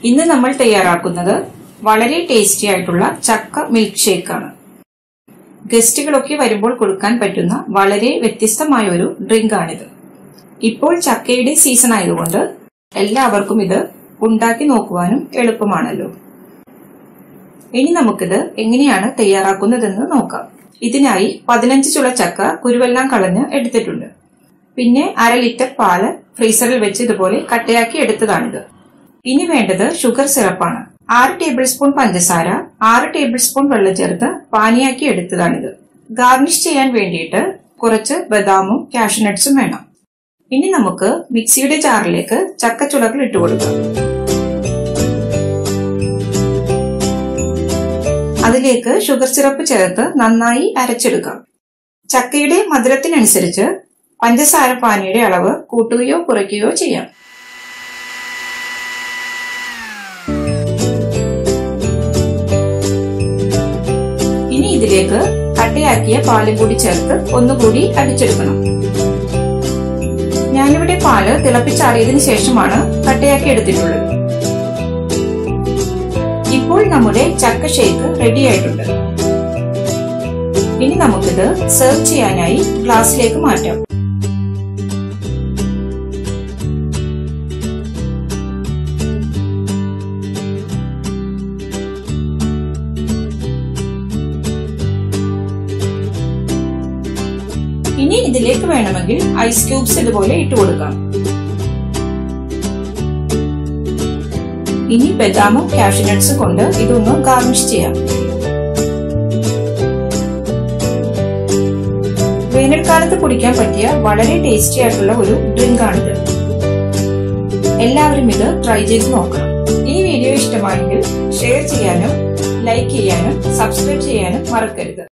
ഇന്ന് നമ്മൾ തയ്യാറാക്കുന്നത് വളരെ ടേസ്റ്റി ആയിട്ടുള്ള ചക്ക മിൽക്ക് ഷേക്കാണ് ഗസ്റ്റുകളൊക്കെ വരുമ്പോൾ കൊടുക്കാൻ പറ്റുന്ന വളരെ വ്യത്യസ്തമായ ഒരു ഡ്രിങ്ക് ആണിത് ഇപ്പോൾ ചക്കയുടെ സീസൺ ആയതുകൊണ്ട് എല്ലാവർക്കും ഇത് ഉണ്ടാക്കി നോക്കുവാനും എളുപ്പമാണല്ലോ ഇനി നമുക്കിത് എങ്ങനെയാണ് തയ്യാറാക്കുന്നതെന്ന് നോക്കാം ഇതിനായി പതിനഞ്ച് ചുള ചക്ക കുരുവെല്ലാം കളഞ്ഞ് എടുത്തിട്ടുണ്ട് പിന്നെ അര ലിറ്റർ പാല് ഫ്രീസറിൽ വെച്ച് ഇതുപോലെ കട്ടയാക്കി എടുത്തതാണിത് ഇനി വേണ്ടത് ഷുഗർ സിറപ്പാണ് ആറ് ടേബിൾ സ്പൂൺ പഞ്ചസാര ആറ് ടേബിൾ സ്പൂൺ വെള്ളം ചേർത്ത് പാനിയാക്കി എടുത്തതാണിത് ഗാർണിഷ് ചെയ്യാൻ വേണ്ടിയിട്ട് കുറച്ച് ബദാമും കാഷ്നട്ട്സും വേണം ഇനി നമുക്ക് മിക്സിയുടെ ജാറിലേക്ക് ചക്കച്ചുളകൾ ഇട്ട് കൊടുക്കാം അതിലേക്ക് ഷുഗർ സിറപ്പ് ചേർത്ത് നന്നായി അരച്ചെടുക്കാം ചക്കയുടെ മധുരത്തിനനുസരിച്ച് പഞ്ചസാര പാനിയുടെ അളവ് കൂട്ടുകയോ കുറയ്ക്കുകയോ ചെയ്യാം ഇനി ഇതിലേക്ക് കട്ടയാക്കിയ പാലും കൂടി ചേർത്ത് ഒന്നുകൂടി അടിച്ചെടുക്കണം ഞാനിവിടെ പാല് തിളപ്പിച്ചാറിയതിനു ശേഷമാണ് കട്ടയാക്കി എടുത്തിട്ടുള്ളത് ഇപ്പോൾ നമ്മുടെ ചക്ക ഷേക്ക് റെഡി ആയിട്ടുണ്ട് ഇനി നമുക്കിത് സെർവ് ചെയ്യാനായി ഗ്ലാസ്സിലേക്ക് മാറ്റാം ഇനി ഇതിലേക്ക് വേണമെങ്കിൽ ഐസ് ക്യൂബ്സ് ഇതുപോലെ ഇട്ട് കൊടുക്കാം ഇനി ബദാമും കാഷ്നട്ട്സും കൊണ്ട് ഇതൊന്ന് ഗാർണിഷ് ചെയ്യാം വേനൽക്കാലത്ത് കുടിക്കാൻ പറ്റിയ വളരെ ടേസ്റ്റി ആയിട്ടുള്ള ഒരു ഡ്രിങ്ക് ആണിത് എല്ലാവരും ഇത് ട്രൈ ചെയ്ത് നോക്കണം ഈ വീഡിയോ ഇഷ്ടമായെങ്കിൽ ഷെയർ ചെയ്യാനും ലൈക്ക് ചെയ്യാനും സബ്സ്ക്രൈബ് ചെയ്യാനും മറക്കരുത്